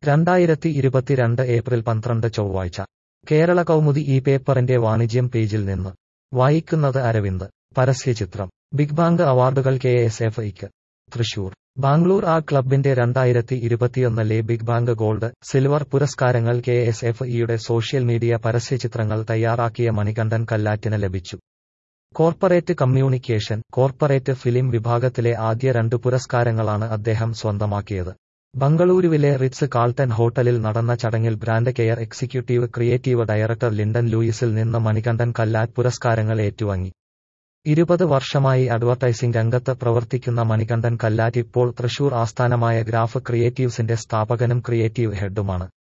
രണ്ടായിരത്തി ഇരുപത്തിരണ്ട് ഏപ്രിൽ പന്ത്രണ്ട് ചൊവ്വാഴ്ച കേരള കൗമുദി ഈ പേപ്പറിന്റെ വാണിജ്യം പേജിൽ നിന്ന് വായിക്കുന്നത് അരവിന്ദ് പരസ്യചിത്രം ബിഗ് ബാങ്ക് അവാർഡുകൾ കെ എസ് എഫ് ഇക്ക് തൃശൂർ ബാംഗ്ലൂർ ആർട്ട് ക്ലബിന്റെ രണ്ടായിരത്തി ഇരുപത്തിയൊന്നിലെ ബിഗ് ബാങ്ക് ഗോൾഡ് സിൽവർ പുരസ്കാരങ്ങൾ കെ എസ് എഫ് ഇയുടെ സോഷ്യൽ മീഡിയ പരസ്യചിത്രങ്ങൾ തയ്യാറാക്കിയ മണികണ്ഠൻ കല്ലാറ്റിന് ലഭിച്ചു കോർപ്പറേറ്റ് കമ്മ്യൂണിക്കേഷൻ കോർപ്പറേറ്റ് ഫിലിം വിഭാഗത്തിലെ ആദ്യ രണ്ട് പുരസ്കാരങ്ങളാണ് അദ്ദേഹം സ്വന്തമാക്കിയത് ബംഗളൂരുവിലെ റിറ്റ്സ് കാൾട്ടൺ ഹോട്ടലിൽ നടന്ന ചടങ്ങിൽ brand care executive creative director Lyndon ലൂയിസിൽ നിന്ന് മണികണ്ഠൻ കല്ലാറ്റ് പുരസ്കാരങ്ങൾ ഏറ്റുവാങ്ങി ഇരുപത് വർഷമായി അഡ്വർടൈസിംഗ് രംഗത്ത് പ്രവർത്തിക്കുന്ന മണികണ്ഠൻ കല്ലാറ്റ് ഇപ്പോൾ തൃശൂർ ആസ്ഥാനമായ ഗ്രാഫ് ക്രിയേറ്റീവ്സിന്റെ സ്ഥാപകനും ക്രിയേറ്റീവ് ഹെഡുമാണ്